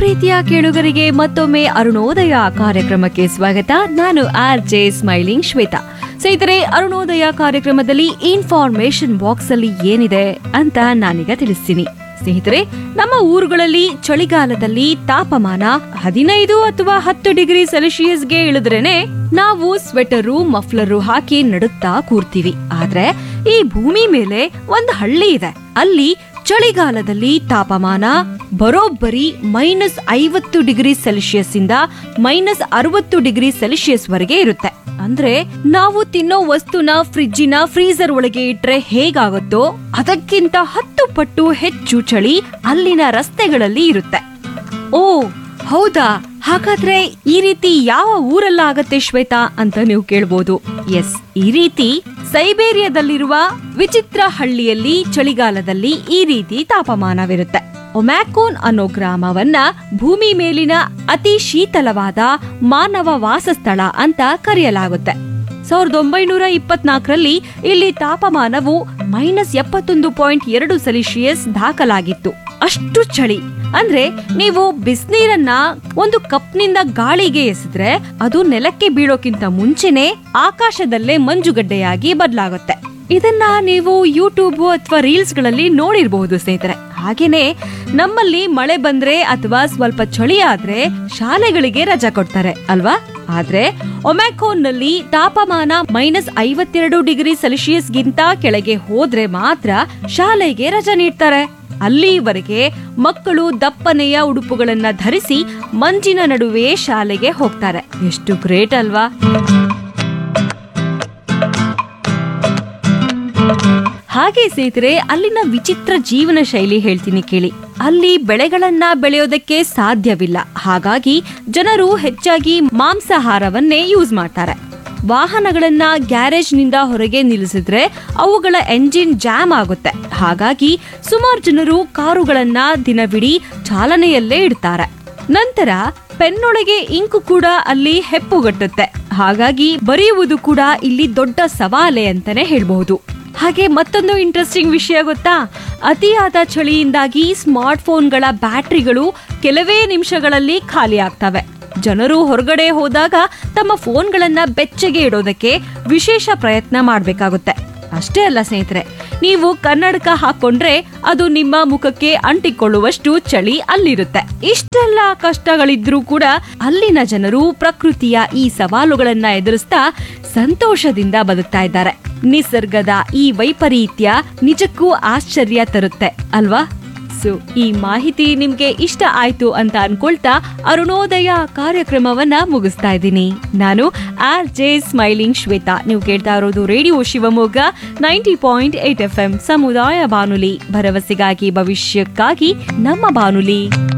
ಪ್ರೀತಿಯ ಕೇಳುಗರಿಗೆ ಮತ್ತೊಮ್ಮೆ ಅರುಣೋದಯ ಕಾರ್ಯಕ್ರಮಕ್ಕೆ ಸ್ವಾಗತ ನಾನು ಆರ್ ಜೆ ಸ್ಮೈಲಿಂಗ್ ಶ್ವೇತಾ ಸ್ನೇಹಿತರೆ ಅರುಣೋದಯ ಕಾರ್ಯಕ್ರಮದಲ್ಲಿ ಇನ್ಫಾರ್ಮೇಶನ್ ಬಾಕ್ಸ್ ಅಲ್ಲಿ ಏನಿದೆ ಅಂತ ನಾನೀಗ ತಿಳಿಸ್ತೀನಿ ಸ್ನೇಹಿತರೆ ನಮ್ಮ ಊರುಗಳಲ್ಲಿ ಚಳಿಗಾಲದಲ್ಲಿ ತಾಪಮಾನ ಹದಿನೈದು ಅಥವಾ ಹತ್ತು ಡಿಗ್ರಿ ಸೆಲ್ಸಿಯಸ್ಗೆ ಇಳಿದ್ರೇನೆ ನಾವು ಸ್ವೆಟರು ಮಫ್ಲರು ಹಾಕಿ ನಡುತ್ತಾ ಕೂರ್ತೀವಿ ಆದ್ರೆ ಈ ಭೂಮಿ ಮೇಲೆ ಒಂದು ಹಳ್ಳಿ ಇದೆ ಅಲ್ಲಿ ಚಳಿಗಾಲದಲ್ಲಿ ತಾಪಮಾನ ಬರೋಬ್ಬರಿ ಮೈನಸ್ ಐವತ್ತು ಡಿಗ್ರಿ ಸೆಲ್ಸಿಯಸ್ ಇಂದ ಮೈನಸ್ ಅರವತ್ತು ಡಿಗ್ರಿ ಸೆಲ್ಸಿಯಸ್ ವರೆಗೆ ಇರುತ್ತೆ ಅಂದ್ರೆ ನಾವು ತಿನ್ನೋ ವಸ್ತುನ ಫ್ರಿಜ್ಜಿನ ಫ್ರೀಜರ್ ಒಳಗೆ ಇಟ್ರೆ ಹೇಗಾಗುತ್ತೋ ಅದಕ್ಕಿಂತ ಹತ್ತು ಪಟ್ಟು ಹೆಚ್ಚು ಚಳಿ ಅಲ್ಲಿನ ರಸ್ತೆಗಳಲ್ಲಿ ಇರುತ್ತೆ ಓ ಹೌದಾ ಹಾಗಾದ್ರೆ ಈ ರೀತಿ ಯಾವ ಊರಲ್ಲ ಆಗತ್ತೆ ಶ್ವೇತಾ ಅಂತ ನೀವು ಕೇಳ್ಬೋದು ಎಸ್ ಈ ರೀತಿ ಸೈಬೇರಿಯಾದಲ್ಲಿರುವ ವಿಚಿತ್ರ ಹಳ್ಳಿಯಲ್ಲಿ ಚಳಿಗಾಲದಲ್ಲಿ ಈ ರೀತಿ ತಾಪಮಾನವಿರುತ್ತೆ ಒಮ್ಯಾಕೋನ್ ಅನ್ನೋ ಗ್ರಾಮವನ್ನ ಭೂಮಿ ಮೇಲಿನ ಅತಿ ಶೀತಲವಾದ ಮಾನವ ವಾಸಸ್ಥಳ ಅಂತ ಕರೆಯಲಾಗುತ್ತೆ ಸಾವಿರದ ಒಂಬೈನೂರ ಇಪ್ಪತ್ನಾಲ್ಕರಲ್ಲಿ ಇಲ್ಲಿ ತಾಪಮಾನವು ಮೈನಸ್ ಎಪ್ಪತ್ತೊಂದು ಪಾಯಿಂಟ್ ಎರಡು ಸೆಲ್ಸಿಯಸ್ ದಾಖಲಾಗಿತ್ತು ಅಷ್ಟು ಚಳಿ ಅಂದ್ರೆ ನೀವು ಬಿಸಿನೀರನ್ನ ಒಂದು ಕಪ್ನಿಂದ ಗಾಳಿಗೆ ಎಸೆದ್ರೆ ಅದು ನೆಲಕ್ಕೆ ಬೀಳೋಕ್ಕಿಂತ ಮುಂಚೆನೆ ಆಕಾಶದಲ್ಲೇ ಮಂಜುಗಡ್ಡೆಯಾಗಿ ಬದಲಾಗುತ್ತೆ ಇದನ್ನ ನೀವು ಯೂಟ್ಯೂಬ್ ಅಥವಾ ರೀಲ್ಸ್ ಗಳಲ್ಲಿ ನೋಡಿರಬಹುದು ಸ್ನೇಹಿತರೆ ಹಾಗೇನೆ ನಮ್ಮಲ್ಲಿ ಮಳೆ ಬಂದ್ರೆ ಅಥವಾ ಸ್ವಲ್ಪ ಚಳಿ ಆದ್ರೆ ಶಾಲೆಗಳಿಗೆ ರಜಾ ಕೊಡ್ತಾರೆ ಅಲ್ವಾ ಆದ್ರೆ ಒಮ್ಯಾಕೋನ್ ನಲ್ಲಿ ತಾಪಮಾನ ಮೈನಸ್ ಐವತ್ತೆರಡು ಡಿಗ್ರಿ ಸೆಲ್ಸಿಯಸ್ ಗಿಂತ ಕೆಳಗೆ ಹೋದ್ರೆ ಮಾತ್ರ ಶಾಲೆಗೆ ರಜಾ ನೀಡ್ತಾರೆ ಅಲ್ಲಿವರೆಗೆ ಮಕ್ಕಳು ದಪ್ಪನೆಯ ಉಡುಪುಗಳನ್ನ ಧರಿಸಿ ಮಂಜಿನ ನಡುವೆ ಶಾಲೆಗೆ ಹೋಗ್ತಾರೆ ಎಷ್ಟು ಗ್ರೇಟ್ ಅಲ್ವಾ ಹಾಗೆ ಸ್ನೇಹಿತರೆ ಅಲ್ಲಿನ ವಿಚಿತ್ರ ಜೀವನ ಶೈಲಿ ಹೇಳ್ತೀನಿ ಕೇಳಿ ಅಲ್ಲಿ ಬೆಳೆಗಳನ್ನ ಬೆಳೆಯೋದಕ್ಕೆ ಸಾಧ್ಯವಿಲ್ಲ ಹಾಗಾಗಿ ಜನರು ಹೆಚ್ಚಾಗಿ ಮಾಂಸಾಹಾರವನ್ನೇ ಯೂಸ್ ಮಾಡ್ತಾರೆ ವಾಹನಗಳನ್ನ ಗ್ಯಾರೇಜ್ ನಿಂದ ಹೊರಗೆ ನಿಲ್ಲಿಸಿದ್ರೆ ಅವುಗಳ ಎಂಜಿನ್ ಜಾಮ್ ಆಗುತ್ತೆ ಹಾಗಾಗಿ ಸುಮಾರು ಜನರು ಕಾರುಗಳನ್ನ ದಿನವಿಡೀ ಚಾಲನೆಯಲ್ಲೇ ಇಡ್ತಾರೆ ನಂತರ ಪೆನ್ನೊಳಗೆ ಇಂಕು ಕೂಡ ಅಲ್ಲಿ ಹೆಪ್ಪುಗಟ್ಟುತ್ತೆ ಹಾಗಾಗಿ ಬರೆಯುವುದು ಕೂಡ ಇಲ್ಲಿ ದೊಡ್ಡ ಸವಾಲೆ ಅಂತಾನೆ ಹೇಳ್ಬಹುದು ಹಾಗೆ ಮತ್ತೊಂದು ಇಂಟ್ರೆಸ್ಟಿಂಗ್ ವಿಷಯ ಗೊತ್ತಾ ಅತಿಯಾದ ಚಳಿಯಿಂದಾಗಿ ಸ್ಮಾರ್ಟ್ ಫೋನ್ಗಳ ಬ್ಯಾಟರಿಗಳು ಕೆಲವೇ ನಿಮಿಷಗಳಲ್ಲಿ ಖಾಲಿ ಆಗ್ತವೆ ಜನರು ಹೊರಗಡೆ ಹೋದಾಗ ತಮ್ಮ ಫೋನ್ಗಳನ್ನ ಬೆಚ್ಚಗೆ ಇಡೋದಕ್ಕೆ ವಿಶೇಷ ಪ್ರಯತ್ನ ಮಾಡಬೇಕಾಗುತ್ತೆ ಅಷ್ಟೇ ಅಲ್ಲ ಸ್ನೇಹಿತರೆ ನೀವು ಕನ್ನಡಕ ಹಾಕೊಂಡ್ರೆ ಅದು ನಿಮ್ಮ ಮುಖಕ್ಕೆ ಅಂಟಿಕೊಳ್ಳುವಷ್ಟು ಚಳಿ ಅಲ್ಲಿರುತ್ತೆ ಇಷ್ಟೆಲ್ಲ ಕಷ್ಟಗಳಿದ್ರೂ ಕೂಡ ಅಲ್ಲಿನ ಜನರು ಪ್ರಕೃತಿಯ ಈ ಸವಾಲುಗಳನ್ನ ಎದುರಿಸ್ತಾ ಸಂತೋಷದಿಂದ ಬದುಕ್ತಾ ಇದ್ದಾರೆ ನಿಸರ್ಗದ ಈ ವೈಪರೀತ್ಯ ನಿಜಕ್ಕೂ ಆಶ್ಚರ್ಯ ತರುತ್ತೆ ಅಲ್ವಾ ಸೊ ಈ ಮಾಹಿತಿ ನಿಮ್ಗೆ ಇಷ್ಟ ಆಯ್ತು ಅಂತ ಅನ್ಕೊಳ್ತಾ ಅರುಣೋದಯ ಕಾರ್ಯಕ್ರಮವನ್ನ ಮುಗಿಸ್ತಾ ಇದ್ದೀನಿ ನಾನು ಆರ್ ಜೆ ಸ್ಮೈಲಿಂಗ್ ಶ್ವೇತಾ ನೀವು ಕೇಳ್ತಾ ಇರೋದು radio Shivamogga ninety point eight F M ಸಮುದಾಯ ಬಾನುಲಿ ಭರವಸೆಗಾಗಿ ಭವಿಷ್ಯಕ್ಕಾಗಿ ನಮ್ಮ ಬಾನುಲಿ